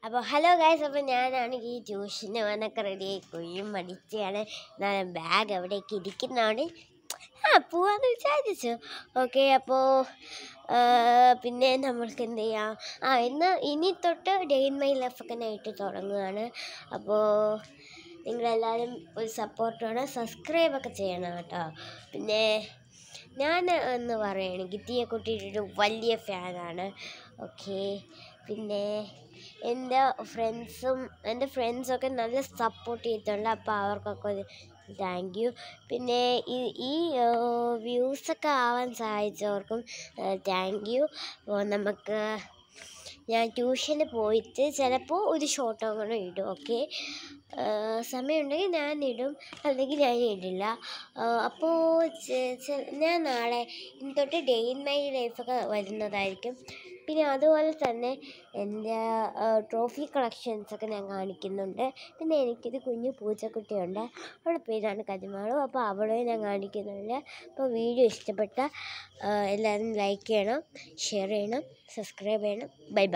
അപ്പോൾ hello guys അപ്പോൾ ഞാനാണ് ഈ ട്യൂഷന് വന്നൊക്കെ റെഡിയായി കുഴിയും മടിച്ചാണ് എന്നാലും ബാഗ് എവിടേക്ക് ഇരിക്കുന്നതാണ് ആ പോവാന്ന് വിചാരിച്ചു ഓക്കെ അപ്പോൾ പിന്നെ നമ്മൾക്ക് എന്ത് ചെയ്യാം ആ ഇന്ന് ഇനി തൊട്ട് ഡേ ഇൻ മൈ ലൈഫൊക്കെ നൈറ്റ് തുടങ്ങുകയാണ് അപ്പോൾ നിങ്ങളെല്ലാവരും ഒരു സപ്പോർട്ട് വേണം സബ്സ്ക്രൈബൊക്കെ ചെയ്യണം കേട്ടോ പിന്നെ ഞാൻ എന്ന് പറയുകയാണെങ്കിൽ തീയക്കുട്ടിയുടെ ഒരു വലിയ ഫാനാണ് ഓക്കെ പിന്നെ എൻ്റെ ഫ്രണ്ട്സും എൻ്റെ ഫ്രണ്ട്സൊക്കെ നല്ല സപ്പോർട്ട് ചെയ്തിട്ടുണ്ട് അപ്പോൾ അവർക്കൊക്കെ ഒരു താങ്ക് യു പിന്നെ ഈ ഈ വ്യൂസൊക്കെ ആവാൻ സഹായിച്ചവർക്കും താങ്ക് യു അപ്പോൾ നമുക്ക് ഞാൻ ട്യൂഷന് പോയിട്ട് ചിലപ്പോൾ ഒരു ഷോർട്ടോ കൂടെ ഇടും ഓക്കെ സമയമുണ്ടെങ്കിൽ ഞാൻ ഇടും അല്ലെങ്കിൽ ഞാൻ ഇടില്ല അപ്പോൾ ഞാൻ നാളെ ഇനി തൊട്ട് ഡേ ഇൻ മൈ ലൈഫൊക്കെ വരുന്നതായിരിക്കും പിന്നെ അതുപോലെ തന്നെ എൻ്റെ ട്രോഫി കളക്ഷൻസൊക്കെ ഞാൻ കാണിക്കുന്നുണ്ട് പിന്നെ എനിക്കൊരു കുഞ്ഞു പൂച്ചക്കുട്ടിയുണ്ട് അവളുടെ പേരാണ് കരിമാളു അപ്പോൾ അവളെ ഞാൻ കാണിക്കുന്നുണ്ട് അപ്പോൾ വീഡിയോ ഇഷ്ടപ്പെട്ട എല്ലാവരും ലൈക്ക് ചെയ്യണം ഷെയർ ചെയ്യണം സബ്സ്ക്രൈബ് ചെയ്യണം ബൈ ബൈ